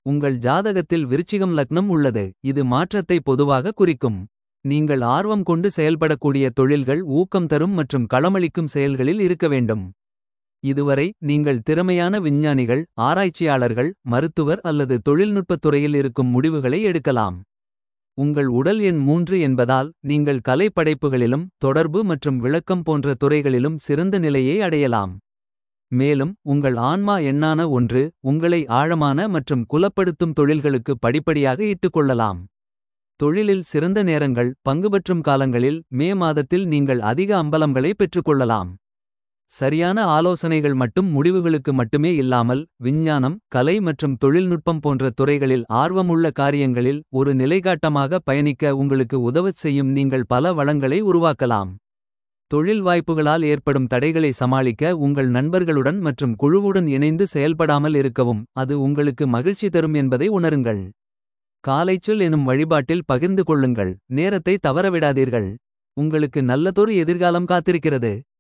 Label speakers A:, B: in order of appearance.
A: உங்கள் ஜாதகத்தில் விருச்சிகம் லக்னம் உள்ளது இது மாற்றத்தை பொதுவாக குறிக்கும். நீங்கள் ஆர்வம் கொண்டு செயல்படக்கூடிய தொழில்கள் ஊக்கம் தரும் மற்றும் களமளிக்கும் செயல்களில் இருக்க வேண்டும். இதுவரை நீங்கள் திறமையான விஞ்ஞானிகள் ஆராய்ச்சியாளர்கள் மருத்துவர் அல்லது தொழில்நுட்பத் துறையில் இருக்கும் முடிவுகளை எடுக்கலாம். உங்கள் உடல் எண் மூன்று என்பதால் நீங்கள் கலை படைப்புகளிலும் தொடர்பு மற்றும் விளக்கம் போன்ற துறைகளிலும் சிறந்த நிலையை அடையலாம். மேலும் உங்கள் ஆன்மா எண்ணான ஒன்று உங்களை ஆழமான மற்றும் குலப்படுத்தும் தொழில்களுக்கு படிப்படியாக இட்டுக்கொள்ளலாம். தொழிலில் சிறந்த நேரங்கள் பங்குபற்றும் காலங்களில் மே மாதத்தில் நீங்கள் அதிக அம்பலங்களை பெற்றுக்கொள்ளலாம். சரியான ஆலோசனைகள் மட்டும் முடிவுகளுக்கு மட்டுமே இல்லாமல் விஞ்ஞானம் கலை மற்றும் தொழில்நுட்பம் போன்ற துறைகளில் ஆர்வமுள்ள காரியங்களில் ஒரு நிலைகாட்டமாக பயணிக்க உங்களுக்கு உதவச் செய்யும் நீங்கள் பல வளங்களை உருவாக்கலாம். தொழில் வாய்ப்புகளால் ஏற்படும் தடைகளை சமாளிக்க உங்கள் நண்பர்களுடன் மற்றும் குழுவுடன் இணைந்து செயல்படாமல் இருக்கவும் அது உங்களுக்கு மகிழ்ச்சி தரும் என்பதை உணருங்கள். காலைச்சொல் எனும் வழிபாட்டில் பகிர்ந்து கொள்ளுங்கள் நேரத்தை தவறவிடாதீர்கள். உங்களுக்கு நல்லதொரு எதிர்காலம் காத்திருக்கிறது.